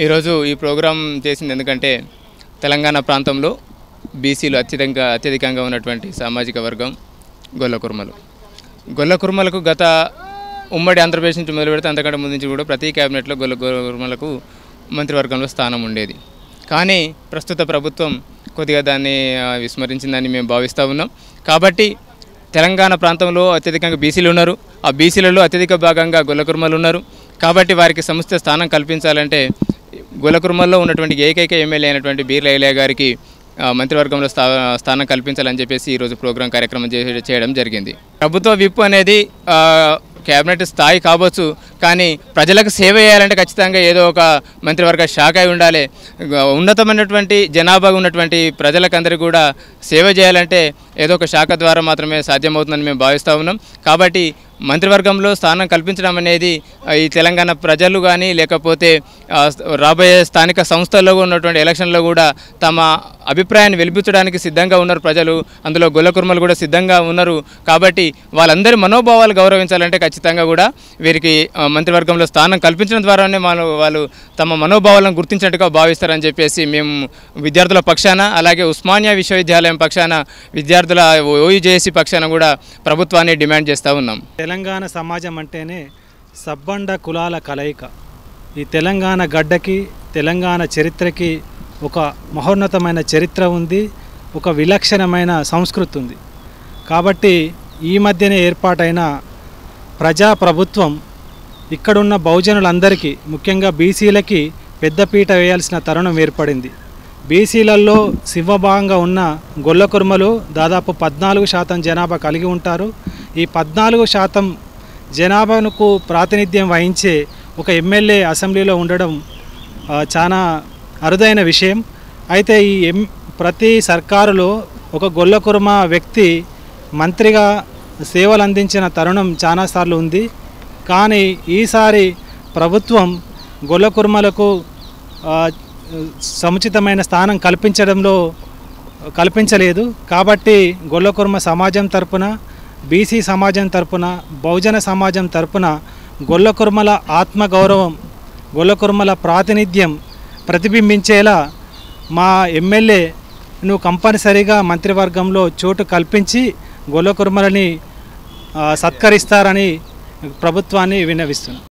ఈరోజు ఈ ప్రోగ్రాం చేసింది ఎందుకంటే తెలంగాణ ప్రాంతంలో బీసీలు అత్యధికంగా అత్యధికంగా ఉన్నటువంటి సామాజిక వర్గం గొల్ల కుర్మలు గొల్ల కుర్మలకు గత ఉమ్మడి ఆంధ్రప్రదేశ్ నుంచి మొదలు పెడితే అంతకంటే ముందు నుంచి కూడా ప్రతి క్యాబినెట్లో గొల్ల కుర్మలకు మంత్రివర్గంలో స్థానం ఉండేది కానీ ప్రస్తుత ప్రభుత్వం కొద్దిగా దాన్ని ఆ, విస్మరించిందని మేము భావిస్తూ ఉన్నాం కాబట్టి తెలంగాణ ప్రాంతంలో అత్యధికంగా బీసీలు ఉన్నారు ఆ బీసీలలో అత్యధిక భాగంగా గొల్ల కుర్మలు ఉన్నారు కాబట్టి వారికి సముచిత స్థానం కల్పించాలంటే గొల్లకుర్మల్లో ఉన్నటువంటి ఏకైక ఎమ్మెల్యే అయినటువంటి బీర్ల ఐలయ్య గారికి ఆ, మంత్రివర్గంలో స్థా స్థానం కల్పించాలని చెప్పేసి ఈరోజు ప్రోగ్రాం కార్యక్రమం చే- చేయడం జరిగింది ప్రభుత్వ విప్ అనేది ఆ, కేబినెట్ స్థాయి కావచ్చు కానీ ప్రజలకు సేవ చేయాలంటే ఖచ్చితంగా ఏదో ఒక మంత్రివర్గ శాఖ అయి ఉండాలి గ- ఉన్నతమైనటువంటి జనాభా ఉన్నటువంటి ప్రజలకందరికీ కూడా సేవ చేయాలంటే ఏదో ఒక శాఖ ద్వారా మాత్రమే సాధ్యమవుతుందని మేము భావిస్తూ ఉన్నాం కాబట్టి మంత్రివర్గంలో స్థానం కల్పించడం అనేది ఆ, ఈ తెలంగాణ ప్రజలు కానీ లేకపోతే ఆ, రాబోయే స్థానిక సంస్థల్లో ఉన్నటువంటి ఎలక్షన్లో కూడా తమ అభిప్రాయాన్ని వెలిపించడానికి సిద్ధంగా ఉన్నారు ప్రజలు అందులో గొల్ల కుర్మలు కూడా సిద్ధంగా ఉన్నారు కాబట్టి వాళ్ళందరి మనోభావాలు గౌరవించాలంటే ఖచ్చితంగా కూడా వీరికి ఆ, మంత్రివర్గంలో స్థానం కల్పించడం ద్వారానే వాళ్ళు వాళ్ళు తమ మనోభావాలను గుర్తించినట్టుగా భావిస్తారని చెప్పేసి మేము విద్యార్థుల పక్షాన అలాగే ఉస్మానియా విశ్వవిద్యాలయం పక్షాన విద్యార్థుల ఓయూజేఏసీ పక్షాన కూడా ప్రభుత్వాన్ని డిమాండ్ చేస్తూ ఉన్నాం తెలంగాణ సమాజం అంటేనే సబ్బండ కులాల కలయిక ఈ తెలంగాణ గడ్డకి తెలంగాణ చరిత్రకి ఒక మహోన్నతమైన చరిత్ర ఉంది ఒక విలక్షణమైన సంస్కృతి ఉంది కాబట్టి ఈ మధ్యనే ఏర్పాటైన ప్రజా ప్రభుత్వం ఇక్కడున్న బహుజనులందరికీ ముఖ్యంగా బీసీలకి పెద్దపీట వేయాల్సిన తరుణం ఏర్పడింది బీసీలలో శివభాగంగా ఉన్న గొల్ల కుర్మలు దాదాపు పద్నాలుగు శాతం జనాభా కలిగి ఉంటారు ఈ పద్నాలుగు శాతం జనాభాకు ప్రాతినిధ్యం వహించే ఒక ఎమ్మెల్యే అసెంబ్లీలో ఉండడం ఆ, చాలా అరుదైన విషయం అయితే ఈ ఎం ప్రతి సర్కారులో ఒక గొల్ల కుర్మ వ్యక్తి మంత్రిగా సేవలు అందించిన తరుణం చాలాసార్లు ఉంది కానీ ఈసారి ప్రభుత్వం గొల్ల కుర్మలకు ఆ, సముచితమైన స్థానం కల్పించడంలో కల్పించలేదు కాబట్టి గొల్ల కుర్మ సమాజం తరపున బీసీ సమాజం తరపున బహుజన సమాజం తరపున గొల్ల కుర్మల ఆత్మగౌరవం గొల్ల కుర్మల ప్రాతినిధ్యం ప్రతిబింబించేలా మా ఎమ్మెల్యేను కంపల్సరిగా మంత్రివర్గంలో చోటు కల్పించి గొల్ల కుర్మలని ఆ, సత్కరిస్తారని ప్రభుత్వాన్ని విన్నవిస్తున్నాం